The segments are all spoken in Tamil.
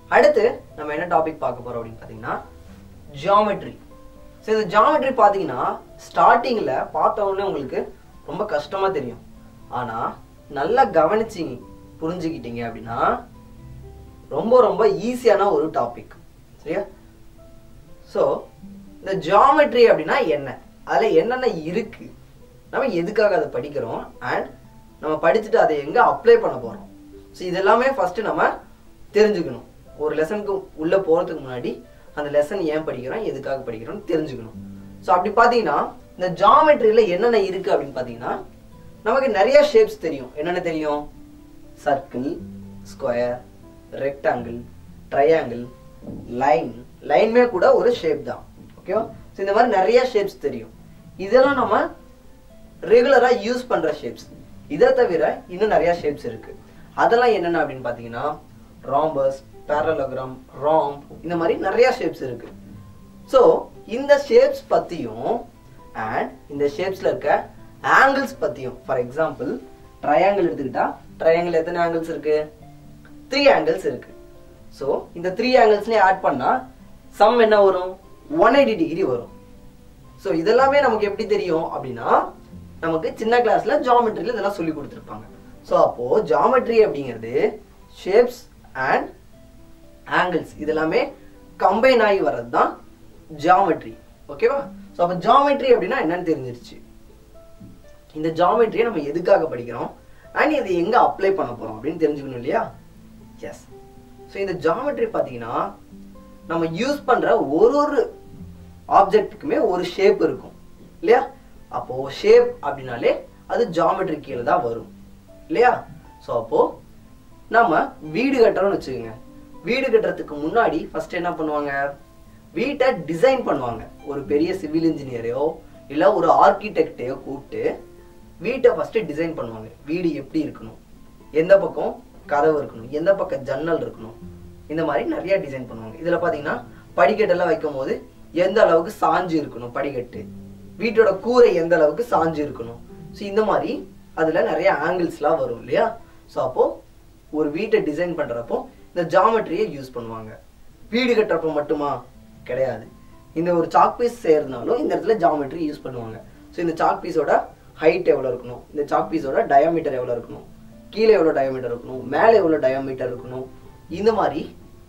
அடுத்து நம்ம என்ன டாபிக் பார்க்க போறோம் அப்படின்னு பார்த்தீங்கன்னா ஜியாமெட்ரி ஸோ இந்த ஜியாமெட்ரி பார்த்தீங்கன்னா ஸ்டார்டிங்கில் பார்த்த உடனே உங்களுக்கு ரொம்ப கஷ்டமாக தெரியும் ஆனால் நல்லா கவனிச்சு புரிஞ்சுக்கிட்டீங்க அப்படின்னா ரொம்ப ரொம்ப ஈஸியான ஒரு டாபிக் சரியா ஸோ இந்த ஜியாமெட்ரி அப்படின்னா என்ன அதில் என்னென்ன இருக்கு நம்ம எதுக்காக அதை படிக்கிறோம் அண்ட் நம்ம படிச்சுட்டு அதை எங்கே அப்ளை பண்ண போகிறோம் ஸோ இதெல்லாமே ஃபஸ்ட்டு நம்ம தெரிஞ்சுக்கணும் ஒரு லெசனுக்கு உள்ளே போகிறதுக்கு முன்னாடி அந்த லெசன் ஏன் படிக்கிறோம் எதுக்காக படிக்கிறோம்னு தெரிஞ்சுக்கணும் ஸோ அப்படி பார்த்தீங்கன்னா இந்த ஜியாமெட்ரியில் என்னென்ன இருக்குது அப்படின்னு பார்த்தீங்கன்னா நமக்கு நிறைய ஷேப்ஸ் தெரியும் என்னென்ன தெரியும் circle square rectangle triangle line லைன்மே கூட ஒரு ஷேப் தான் ஓகேவா ஸோ இந்த மாதிரி நிறைய ஷேப்ஸ் தெரியும் இதெல்லாம் நம்ம ரெகுலரா யூஸ் பண்ற ஷேப்ஸ் இதை தவிர இன்னும் நிறைய ஷேப்ஸ் இருக்கு அதெல்லாம் என்னென்ன அப்படின்னு பார்த்தீங்கன்னா ராம்பஸ் பேரலோகிராம் ராம் இந்த மாதிரி நிறைய ஷேப்ஸ் இருக்கு ஸோ இந்த ஷேப்ஸ் பத்தியும் அண்ட் இந்த ஷேப்ஸ்ல இருக்க ஆங்கிள்ஸ் பத்தியும் ஃபார் எக்ஸாம்பிள் ட்ரையாங்கிள் எடுத்துக்கிட்டா ட்ரையாங்கிள் எத்தனை ஆங்கிள்ஸ் இருக்கு த்ரீ ஆங்கிள்ஸ் இருக்கு ஸோ இந்த த்ரீ ஆங்கிள்ஸ்லயும் ஆட் பண்ணா சம் என்ன வரும் ஒன் எயிட்டி டிகிரி வரும் ஸோ இதெல்லாமே நமக்கு எப்படி தெரியும் அப்படின்னா நமக்கு சின்ன கிளாஸ்ல ஜாமெட்ரியில் இதெல்லாம் சொல்லி கொடுத்துருப்பாங்க ஸோ அப்போ ஜாமெட்ரி அப்படிங்கிறது ஷேப்ஸ் அண்ட் ஆங்கிள்ஸ் இதெல்லாமே கம்பைன் ஆகி வர்றது தான் ஜாமெட்ரி ஓகேவா ஸோ அப்போ ஜாமெட்ரி அப்படின்னா என்னன்னு தெரிஞ்சிருச்சு இந்த ஜாமெட்ரியை நம்ம எதுக்காக படிக்கிறோம் அண்ட் இதை எங்க அப்ளை பண்ண போறோம் அப்படின்னு தெரிஞ்சுக்கணும் இல்லையா எஸ் ஸோ இந்த ஜாமெட்ரி பார்த்தீங்கன்னா நம்ம யூஸ் பண்ற ஒரு ஒரு ஆப்ஜெக்ட்டுக்குமே ஒரு ஷேப் இருக்கும் இல்லையா அப்போ ஷேப் அப்படின்னாலே அது ஜாமெட்ரி கீழே தான் வரும் இல்லையா ஸோ அப்போ நம்ம வீடு கட்டுறோம்னு வச்சுக்கோங்க வீடு கட்டுறதுக்கு முன்னாடி ஃபர்ஸ்ட் என்ன பண்ணுவாங்க வீட்டை டிசைன் பண்ணுவாங்க ஒரு பெரிய சிவில் இன்ஜினியரையோ இல்லை ஒரு ஆர்கிடெக்டையோ கூப்பிட்டு வீட்டை ஃபர்ஸ்ட் டிசைன் பண்ணுவாங்க வீடு எப்படி இருக்கணும் எந்த பக்கம் கதவு இருக்கணும் எந்த பக்கம் ஜன்னல் இருக்கணும் இந்த மாதிரி நிறைய டிசைன் பண்ணுவாங்க இதுல பாத்தீங்கன்னா படிக்கட்டெல்லாம் வைக்கும் போது எந்த அளவுக்கு சாஞ்சு இருக்கணும் படிக்கட்டு வீட்டோட கூரை எந்த அளவுக்கு சாஞ்சு இருக்கணும் ஸோ இந்த மாதிரி அதுல நிறைய ஆங்கிள்ஸ்லாம் வரும் இல்லையா ஸோ அப்போ ஒரு வீட்டை டிசைன் பண்றப்போ இந்த ஜாமெட்ரியை யூஸ் பண்ணுவாங்க வீடு கட்டுறப்போ மட்டுமா கிடையாது இந்த ஒரு சாக் பீஸ் சேர்ந்தாலும் இந்த இடத்துல ஜாமெட்ரி யூஸ் பண்ணுவாங்க ஸோ இந்த சாக் பீஸோட ஹைட் எவ்வளோ இருக்கணும் இந்த சாக் பீஸோட டயாமீட்டர் எவ்வளோ இருக்கணும் கீழே எவ்வளோ டயாமீட்டர் இருக்கணும் மேலே எவ்வளோ டயாமீட்டர் இருக்கணும் இந்த மாதிரி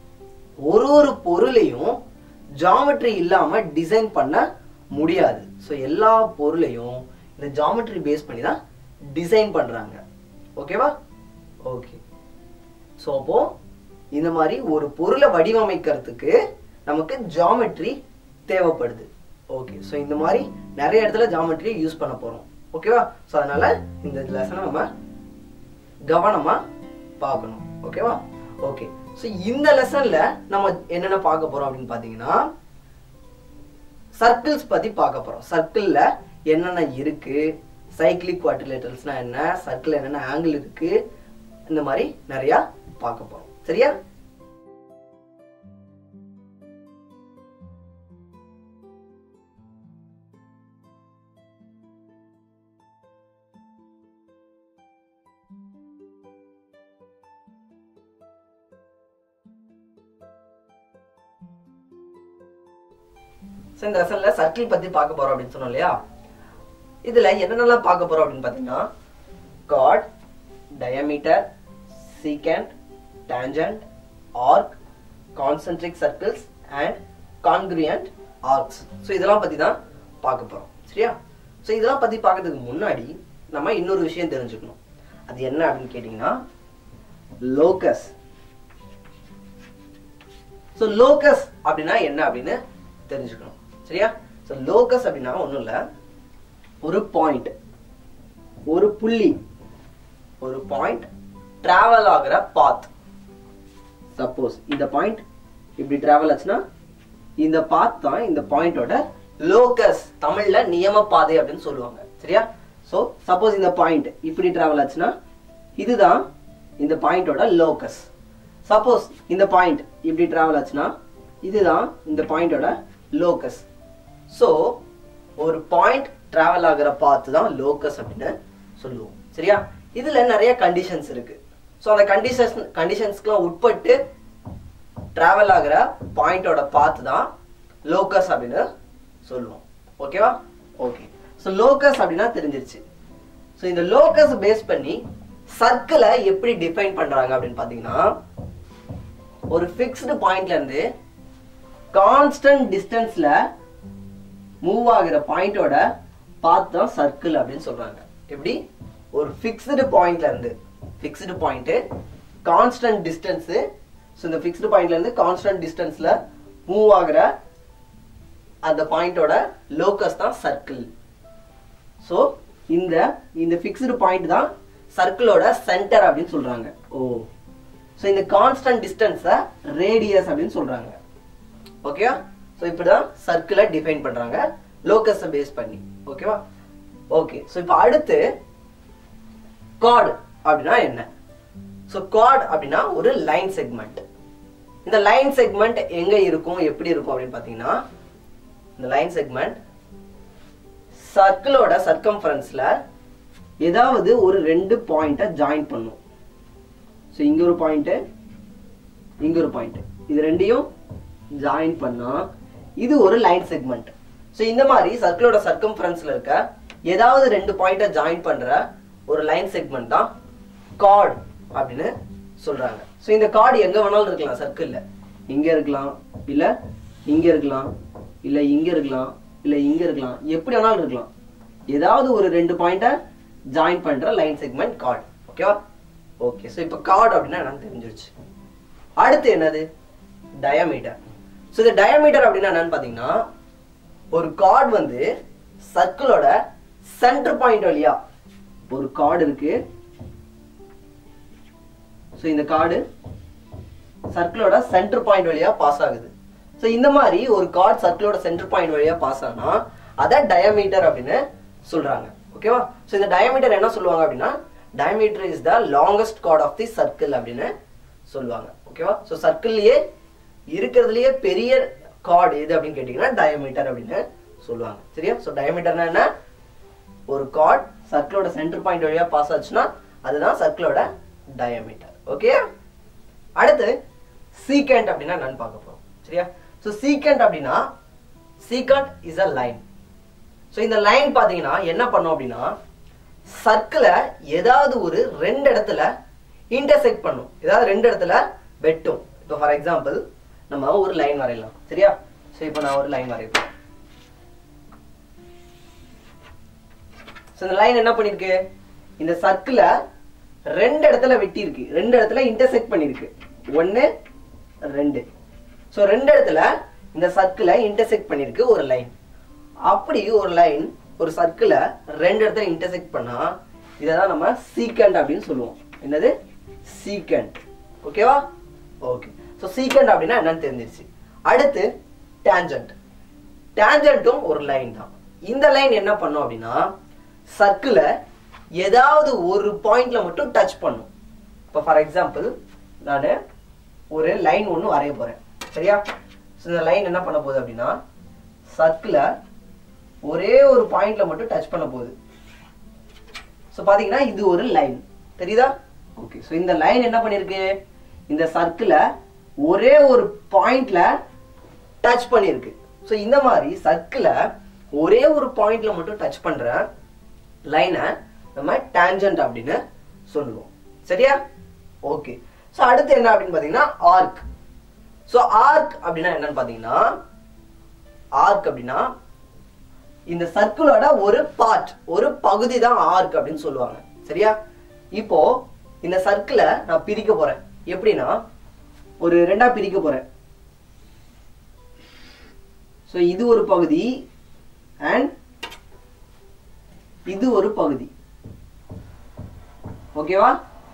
ஒரு ஒரு பொருளையும் ஜாமெட்ரி இல்லாம டிசைன் பண்ண முடியாது ஸோ எல்லா பொருளையும் இந்த ஜாமெட்ரி பேஸ் பண்ணி தான் டிசைன் பண்றாங்க ஓகேவா ஓகே ஸோ அப்போ இந்த மாதிரி ஒரு பொருளை வடிவமைக்கிறதுக்கு நமக்கு ஜாமெட்ரி தேவைப்படுது ஓகே ஸோ இந்த மாதிரி நிறைய இடத்துல ஜாமெட்ரி யூஸ் பண்ண போறோம் ஓகேவா ஸோ அதனால இந்த லெசனை நம்ம கவனமா பார்க்கணும் ஓகேவா ஓகே ஸோ இந்த லெசன்ல நம்ம என்னென்ன பார்க்க போறோம் அப்படின்னு பார்த்தீங்கன்னா சர்க்கிள்ஸ் பத்தி பார்க்க போறோம் சர்க்கிள்ல என்னென்ன இருக்கு சைக்கிளிக் குவாட்ரிலேட்டர்ஸ்னா என்ன சர்க்கிள் என்னென்ன ஆங்கிள் இருக்கு இந்த மாதிரி நிறைய பார்க்க போறோம் சரியா ஸோ இந்த லெசன்ல சர்க்கிள் பத்தி பார்க்க போறோம் அப்படின்னு சொன்னோம் இல்லையா இதுல என்னென்னலாம் பார்க்க போறோம் அப்படின்னு பாத்தீங்கன்னா chord diameter secant tangent arc concentric circles and congruent arcs so இதெல்லாம் பத்தி தான் பார்க்க போறோம் சரியா ஸோ இதெல்லாம் பத்தி பார்க்கறதுக்கு முன்னாடி நம்ம இன்னொரு விஷயம் தெரிஞ்சுக்கணும் அது என்ன அப்படின்னு கேட்டிங்கன்னா லோக்கஸ் ஸோ லோக்கஸ் அப்படின்னா என்ன அப்படின்னு தெரிஞ்சுக்கணும் சரியா ஸோ லோக்கஸ் அப்படின்னா ஒன்றும் இல்லை ஒரு பாயிண்ட் ஒரு புள்ளி ஒரு பாயிண்ட் டிராவல் ஆகிற பாத் சப்போஸ் இந்த பாயிண்ட் இப்படி டிராவல் ஆச்சுன்னா இந்த பாத் தான் இந்த பாயிண்டோட லோக்கஸ் தமிழ்ல நியம பாதை அப்படின்னு சொல்லுவாங்க சரியா ஸோ சப்போஸ் இந்த பாயிண்ட் இப்படி டிராவல் ஆச்சுன்னா இதுதான் இந்த பாயிண்டோட லோக்கஸ் சப்போஸ் இந்த பாயிண்ட் இப்படி டிராவல் ஆச்சுன்னா இதுதான் இந்த பாயிண்டோட லோக்கஸ் ஸோ ஒரு பாயிண்ட் டிராவல் ஆகிற பாத்து தான் லோக்கஸ் அப்படின்னு சொல்லுவோம் சரியா இதுல நிறைய கண்டிஷன்ஸ் இருக்கு ஸோ அந்த கண்டிஷன்ஸ் கண்டிஷன்ஸ்க்குலாம் உட்பட்டு டிராவல் ஆகிற பாயிண்டோட பாத் தான் லோக்கஸ் அப்படின்னு சொல்லுவோம் ஓகேவா ஓகே ஸோ லோக்கஸ் அப்படின்னா தெரிஞ்சிருச்சு ஸோ இந்த லோக்கஸ் பேஸ் பண்ணி சர்க்கிளை எப்படி டிஃபைன் பண்றாங்க அப்படின்னு பார்த்தீங்கன்னா ஒரு ஃபிக்ஸ்டு பாயிண்ட்ல இருந்து கான்ஸ்டன்ட் டிஸ்டன்ஸ்ல மூவ் ஆகிற பாயிண்டோட பாத் தான் சர்க்கிள் அப்படின்னு சொல்றாங்க எப்படி ஒரு ஃபிக்ஸ்டு பாயிண்ட்ல இருந்து fixed point constant distance so இந்த ஃபிக்ஸ்டு பாயிண்ட்ல இருந்து கான்ஸ்டன்ட் டிஸ்டன்ஸ்ல மூவ் ஆகிற அந்த பாயிண்டோட லோக்கஸ் தான் சர்க்கிள் ஸோ இந்த இந்த ஃபிக்ஸ்டு பாயிண்ட் தான் சர்க்கிளோட சென்டர் அப்படின்னு சொல்றாங்க ஓ ஸோ இந்த கான்ஸ்டன்ட் டிஸ்டன்ஸை ரேடியஸ் அப்படின்னு சொல்றாங்க ஓகேவா ஸோ இப்படிதான் சர்க்கிளை டிஃபைன் பண்றாங்க லோக்கஸை பேஸ் பண்ணி ஓகேவா ஓகே ஸோ இப்போ அடுத்து கார்டு அப்படின்னா என்ன ஸோ கார்டு அப்படின்னா ஒரு லைன் செக்மெண்ட் இந்த லைன் செக்மெண்ட் எங்க இருக்கும் எப்படி இருக்கும் அப்படின்னு பார்த்தீங்கன்னா இந்த லைன் செக்மெண்ட் சர்க்கிளோட சர்க்கம்ஃபரன்ஸ்ல ஏதாவது ஒரு ரெண்டு பாயிண்ட்டை ஜாயின் பண்ணும் ஸோ இங்க ஒரு பாயிண்ட் இங்க ஒரு பாயிண்ட் இது ரெண்டையும் ஜாயின் பண்ணா இது ஒரு லைன் செக்மெண்ட் ஸோ இந்த மாதிரி சர்க்கிளோட சர்க்கம்ஃபரன்ஸ்ல இருக்க ஏதாவது ரெண்டு பாயிண்ட்டை ஜாயின் பண்ற ஒரு லைன் செக்மெண்ட் தான் கார்டு அப்படின்னு சொல்றாங்க ஸோ இந்த கார்டு எங்க வேணாலும் இருக்கலாம் சர்க்கிள்ல இங்க இருக்கலாம் இல்ல இங்க இருக்கலாம் இல்ல இங்க இருக்கலாம் இல்ல இங்க இருக்கலாம் எப்படி வேணாலும் இருக்கலாம் ஏதாவது ஒரு ரெண்டு பாயிண்ட்டை ஜாயின் பண்ற லைன் செக்மெண்ட் கார்டு ஓகேவா ஓகே ஸோ இப்போ கார்டு அப்படின்னா என்னன்னு தெரிஞ்சிருச்சு அடுத்து என்னது டயமீட்டர் ஸோ இந்த டயமீட்டர் அப்படின்னா என்னன்னு பார்த்தீங்கன்னா ஒரு கார்டு வந்து சர்க்கிளோட சென்டர் பாயிண்ட் வழியா ஒரு கார்டு இருக்கு ஸோ இந்த கார்டு சர்க்கிளோட சென்டர் பாயிண்ட் வழியா பாஸ் ஆகுது ஸோ இந்த மாதிரி ஒரு கார்டு சர்க்கிளோட சென்டர் பாயிண்ட் வழியா பாஸ் ஆனா அதை டயமீட்டர் அப்படின்னு சொல்றாங்க ஓகேவா ஸோ இந்த டயமீட்டர் என்ன சொல்லுவாங்க அப்படின்னா diameter is the longest chord of the circle அப்படின்னு சொல்லுவாங்க ஓகேவா ஸோ சர்க்கிள்லயே இருக்கிறதுலயே பெரிய கார்டு எது அப்படின்னு கேட்டீங்கன்னா டயமீட்டர் அப்படின்னு சொல்லுவாங்க சரியா ஸோ டயமீட்டர்னா என்ன ஒரு கார்ட் சர்க்கிளோட சென்டர் பாயிண்ட் வழியா பாஸ் ஆச்சுன்னா அதுதான் சர்க்கிளோட டயமீட்டர் ஓகே அடுத்து சீக்கண்ட் அப்படின்னா என்னன்னு பார்க்க போறோம் சரியா ஸோ சீக்கண்ட் அப்படின்னா secant is a line so இந்த லைன் பார்த்தீங்கன்னா என்ன பண்ணும் அப்படின்னா சர்க்கிளை ஏதாவது ஒரு ரெண்டு இடத்துல இன்டர்செக்ட் பண்ணும் ஏதாவது ரெண்டு இடத்துல வெட்டும் இப்போ ஃபார் எக்ஸாம்பிள் நம்ம ஒரு லைன் வரையலாம் சரியா ஸோ இப்போ நான் ஒரு லைன் வரையப்போம் ஸோ இந்த லைன் என்ன பண்ணிருக்கு இந்த சர்க்கிளை ரெண்டு இடத்துல வெட்டி இருக்கு ரெண்டு இடத்துல இன்டர்செக்ட் பண்ணிருக்கு ஒன்னு ரெண்டு ஸோ ரெண்டு இடத்துல இந்த சர்க்கிளை இன்டர்செக்ட் பண்ணிருக்கு ஒரு லைன் அப்படி ஒரு லைன் ஒரு சர்க்கிளை ரெண்டு இடத்துல இன்டர்செக்ட் பண்ணா இதை தான் நம்ம சீக்கண்ட் அப்படின்னு சொல்லுவோம் என்னது சீக்கண்ட் ஓகேவா ஓகே ஸோ சீக்கண்ட் அப்படின்னா என்னன்னு தெரிஞ்சிருச்சு அடுத்து டேஞ்சன்ட் டேஞ்சன்ட்டும் ஒரு லைன் தான் இந்த லைன் என்ன பண்ணும் அப்படின்னா சர்க்கிளை ஏதாவது ஒரு பாயிண்ட்ல மட்டும் டச் பண்ணும் இப்போ ஃபார் எக்ஸாம்பிள் நான் ஒரு லைன் ஒன்று வரைய போறேன் சரியா ஸோ இந்த லைன் என்ன பண்ண போகுது அப்படின்னா சர்க்கிளை ஒரே ஒரு பாயிண்ட்ல மட்டும் டச் பண்ண போகுது ஸோ பாத்தீங்கன்னா இது ஒரு லைன் தெரியுதா ஓகே ஸோ இந்த லைன் என்ன பண்ணிருக்கு இந்த சர்க்கிளை ஒரே ஒரு பாயிண்ட்ல டச் பண்ணிருக்கு ஸோ இந்த மாதிரி சர்க்கிளை ஒரே ஒரு பாயிண்ட்ல மட்டும் டச் பண்ற லைனை நம்ம டேஞ்சன்ட் அப்படின்னு சொல்லுவோம் சரியா ஓகே ஸோ அடுத்து என்ன அப்படின்னு பார்த்தீங்கன்னா ஆர்க் ஸோ ஆர்க் அப்படின்னா என்னன்னு பார்த்தீங்கன்னா ஆர்க் அப்படின்னா இந்த சர்க்கிளோட ஒரு பார்ட் ஒரு பகுதி தான் ஆர்க் அப்படின்னு சொல்லுவாங்க சரியா இப்போ இந்த சர்க்கிளை நான் பிரிக்க போறேன் எப்படின்னா ஒரு ரெண்டா பிரிக்க போறேன் ஸோ இது ஒரு பகுதி அண்ட் இது ஒரு பகுதி ஓகேவா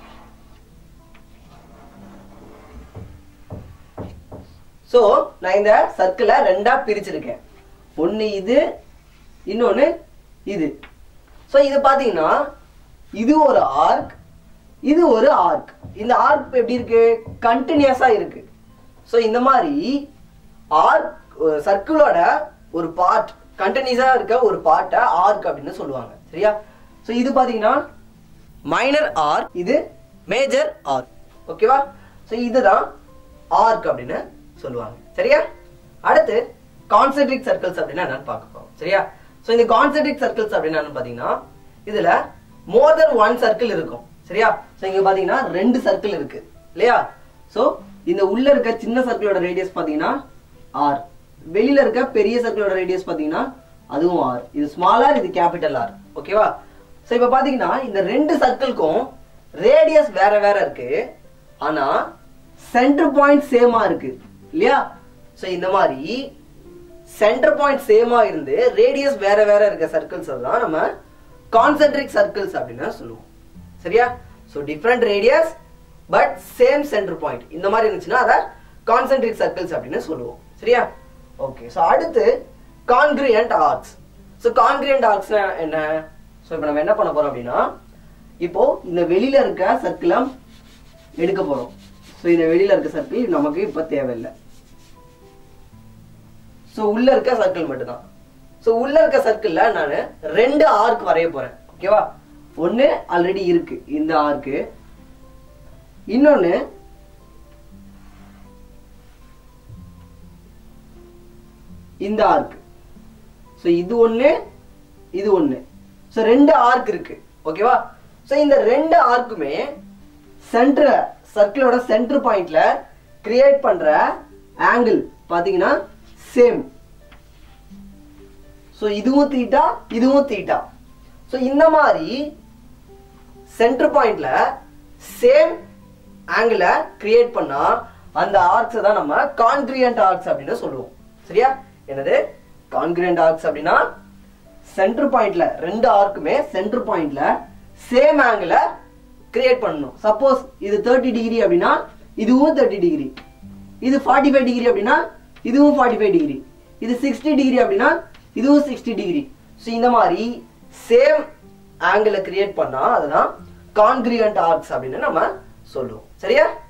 சோ நான் இந்த சர்க்கிளை ரெண்டா பிரிச்சிருக்கேன் ஒன்னு இது இன்னொன்னு இது சோ இது பாத்தீங்கன்னா இது ஒரு ஆர்க் இது ஒரு ஆர்க் இந்த ஆர்க் எப்படி இருக்கு கண்டினியூஸா இருக்கு சோ இந்த மாதிரி ஆர்க் சர்க்கிளோட ஒரு பார்ட் கண்டினியூஸா இருக்க ஒரு பார்ட்டை ஆர்க் அப்படின்னு சொல்லுவாங்க சரியா சோ இது பாத்தீங்கன்னா மைனர் ஆர்க் இது மேஜர் ஆர்க் ஓகேவா சோ இதுதான் ஆர்க் அப்படின்னு சொல்லுவாங்க சரியா அடுத்து கான்சென்ட்ரிக் சர்க்கிள்ஸ் அப்படின்னா என்னன்னு பார்க்க போறோம் சரியா சோ இந்த கான்சென்ட்ரிக் சர்க்கிள்ஸ் அப்படின்னா என்னன்னு பாத்தீங்கன்னா இதுல மோர் தென் ஒன் சர்க்கிள் இருக்கும் சரியா சோ இங்க பாத்தீங்கன்னா ரெண்டு சர்க்கிள் இருக்கு இல்லையா சோ இந்த உள்ள இருக்க சின்ன சர்க்கிளோட ரேடியஸ் பாத்தீங்கன்னா ஆர் வெளியில இருக்க பெரிய சர்க்கிளோட ரேடியஸ் பாத்தீங்கன்னா அதுவும் ஆர் இது ஸ்மால் ஆர் இது கேபிட்டல் ஆர் ஓகேவா சோ இப்ப பாத்தீங்கன்னா இந்த ரெண்டு சர்க்கிள்க்கும் ரேடியஸ் வேற வேற இருக்கு ஆனா சென்டர் பாயிண்ட் சேமா இருக்கு இல்லையா சோ இந்த மாதிரி சென்டர் பாயிண்ட் சேமா இருந்து ரேடியஸ் வேற வேற இருக்க சர்க்கிள்ஸ் தான் நம்ம கான்சென்ட்ரிக் சர்க்கிள்ஸ் அப்படின்னு சொல்லுவோம் சரியா so different radius but same centre point இந்த மாதிரி இருந்துச்சுன்னா அதை கான்சென்ட்ரிக் சர்க்கிள்ஸ் அப்படின்னு சொல்லுவோம் சரியா ஓகே சோ அடுத்து கான்கிரியன்ட் ஆர்க்ஸ் சோ கான்கிரியன்ட் ஆர்க்ஸ்னா என்ன சோ இப்போ நம்ம என்ன பண்ண போறோம் அப்படின்னா இப்போ இந்த வெளியில இருக்க சர்க்கிளை எடுக்க போறோம் சோ இந்த வெளியில இருக்க சர்க்கிள் நமக்கு இப்ப தேவையில்லை சோ உள்ள இருக்க சர்க்கிள் மட்டும்தான் சோ உள்ள இருக்க சர்க்கிள்ல நான் ரெண்டு ஆர்க் வரைய போறேன் ஓகேவா ஒண்ணு ஆல்ரெடி இருக்கு இந்த ஆர்க்கு இன்னொன்னு இந்த ஆர்க் சோ இது ஒண்ணு இது ஒண்ணு சோ ரெண்டு ஆர்க் இருக்கு ஓகேவா சோ இந்த ரெண்டு ஆர்க்குமே சென்டர் சர்க்கிளோட சென்டர் பாயிண்ட்ல கிரியேட் பண்ற ஆங்கிள் பாத்தீங்கன்னா சேம் சோ இதுவும் தீட்டா இதுவும் தீட்டா சோ இந்த மாதிரி சென்டர் பாயிண்ட்ல சேம் ஆங்கிள கிரியேட் பண்ணா அந்த ஆர்க்ஸ் தான் நம்ம கான்கிரியன்ட் ஆர்க்ஸ் அப்படின்னு சொல்லுவோம் சரியா என்னது கான்கிரியன்ட் ஆர்க்ஸ் அப்படின்னா சென்டர் பாயிண்ட்ல ரெண்டு ஆர்க்குமே சென்டர் பாயிண்ட்ல சேம் ஆங்கிள கிரியேட் பண்ணணும் சப்போஸ் இது தேர்ட்டி டிகிரி அப்படின்னா இதுவும் தேர்ட்டி டிகிரி இது ஃபார்ட்டி ஃபைவ் டிகிரி அப்படின்னா இதுவும் ஃபார்ட்டி ஃபைவ் டிகிரி இது சிக்ஸ்டி டிகிரி அப்படின்னா இதுவும் சிக்ஸ்டி டிகிரி ஸோ இந்த மாதிரி சேம் ஆங்கிளை கிரியேட் பண்ணா அதுதான் கான்கிரியன்ட் ஆர்க்ஸ் அப்படின்னு நம்ம சொல்லுவோம் சரியா